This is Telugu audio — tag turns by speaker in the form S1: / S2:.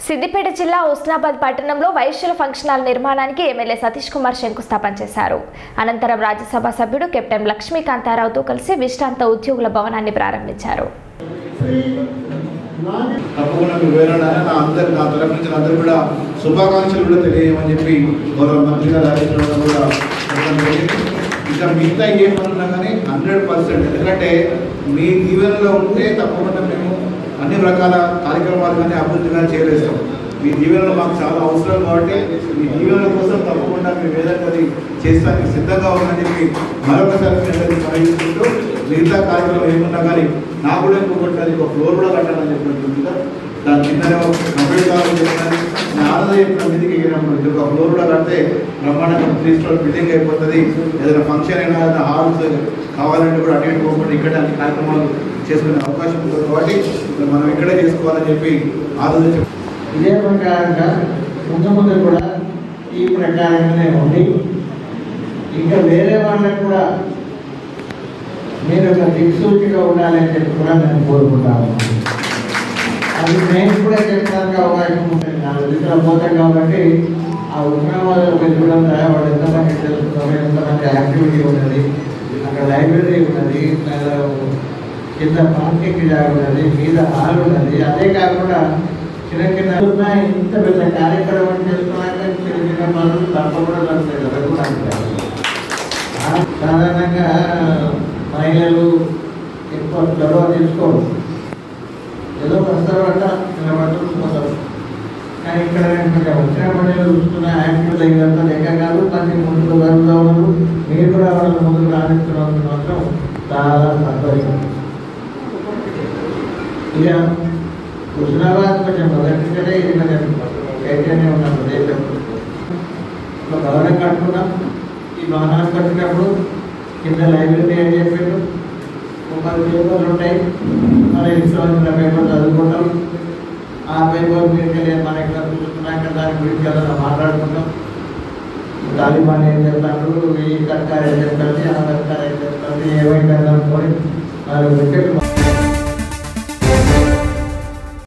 S1: సిద్దిపేట జిల్లా హుస్నాబాద్ పట్టణంలో వైశ్యుల ఫంక్షన్ హాల్ నిర్మాణానికి ఎమ్మెల్యే సతీష్ కుమార్ శంకుస్థాపన చేశారు అనంతరం రాజ్యసభ సభ్యుడు కెప్టెన్ లక్ష్మీకాంతారావుతో కలిసి విశ్రాంత ఉద్యోగుల భవనాన్ని ప్రారంభించారు
S2: తప్పకుండా మీరు వేరడానికి నా అందరి నా తరపు నుంచి అందరూ కూడా శుభాకాంక్షలు కూడా తెలియమని చెప్పి గౌరవ మంత్రి గారు ఆదేశించడం కూడా చెప్పడం జరిగింది. ఇంకా మిగతా ఏమన్నా కానీ హండ్రెడ్ పర్సెంట్ ఎందుకంటే మీ దీవెనలో ఉంటే తప్పకుండా మేము అన్ని రకాల కార్యక్రమాలు కానీ అభివృద్ధి కానీ చేయలేస్తాం మీ దీవెనలు మాకు చాలా అవసరం కాబట్టి మీ దీవెనల కోసం తప్పకుండా మేము ఏదైతే అది చేస్తానికి సిద్ధంగా ఉందని చెప్పి మరొకసారి మీ అందరికీ సహాయించుకుంటూ మిగతా కార్యక్రమం ఏమున్నా కానీ నా కూడా ఇంకొకటి అది ఒక ఫ్లోర్ కూడా కట్టాలని చెప్పినట్టుంది కదా దాని కిందనే కంప్లీట్ కావాలని చెప్పినది నా ఆనందం చెప్పిన మీదికి ఎగిరినప్పుడు ఇది ఒక ఫ్లోర్ కూడా కడితే బ్రహ్మాండంగా త్రీ స్టోర్ బిల్డింగ్ అయిపోతుంది ఏదైనా ఫంక్షన్ అయినా ఏదైనా హాల్స్ కావాలంటే కూడా అటు ఇటు పోకుండా ఇక్కడ అన్ని కార్యక్రమాలు చేసుకునే అవకాశం ఉంటుంది కాబట్టి మనం ఇక్కడే చేసుకోవాలని చెప్పి ఆలోచించి
S3: ఇదే ప్రకారంగా ముందు ముందు కూడా ఈ ప్రకారంగానే ఉండి ఇంకా వేరే వాళ్ళకు కూడా మీరు ఒక దిక్సూచిగా ఉండాలని చెప్పి కూడా నేను కోరుకుంటాను అది నేను కూడా చెప్పడానికి అవకాశం ఉంటుంది నా దిశలో పోతాం కాబట్టి ఆ ఉగ్రవాదులు పెరుగుదల వాళ్ళు ఎంతమంది తెలుస్తున్నారు ఎంతమంది యాక్టివిటీ ఉన్నది అక్కడ లైబ్రరీ ఉన్నది లేదా కింద పార్కింగ్ జాగా ఉన్నది మీద హాల్ ఉన్నది అదే కాకుండా చిన్న చిన్న ఉన్నాయి. ఇంత పెద్ద కార్యక్రమం చేస్తున్నాక చిన్న చిన్న పనులు తప్పకుండా జరుగుతాయి కదా కూడా అంటారు. ఆ, సాధారణంగా మహిళలు ఎక్కువ చొరవ తీసుకోరు ఏదో వస్తారు అంట నిలబడతారు పోతారు కానీ ఇక్కడ నేను కొంచెం వచ్చిన పనులు చూస్తున్న యాక్టివ్ ఇదంతా లెక్క కాదు మంచి ముందుకు వెళ్తా ఉన్నారు మీరు కూడా వాళ్ళని ముందుకు రాణిస్తున్నందుకు మాత్రం చాలా సంతోషం ఇక హుస్నాబాద్ కొంచెం మొదటిగానే ఇది కొంచెం చైతన్యం ఉన్న ప్రదేశం ఒక భవనం కట్టుకున్నాం ఈ భవనాలు కట్టినప్పుడు కింద లైబ్రరీ అని చెప్పారు ఒక పేపర్లు ఉంటాయి మన ఇంట్లో వచ్చిన పేపర్ చదువుకుంటాం ఆ పేపర్ మీదకి మన ఇక్కడ చూస్తున్నాక దాని గురించి ఏదైనా మాట్లాడుకుంటాం తాలిబాన్ ఏం చెప్తారు ఈ సర్కార్ ఏం చెప్తుంది ఆ సర్కార్ ఏం చెప్తుంది ఏమైంది అనుకొని నాలుగు వికెట్లు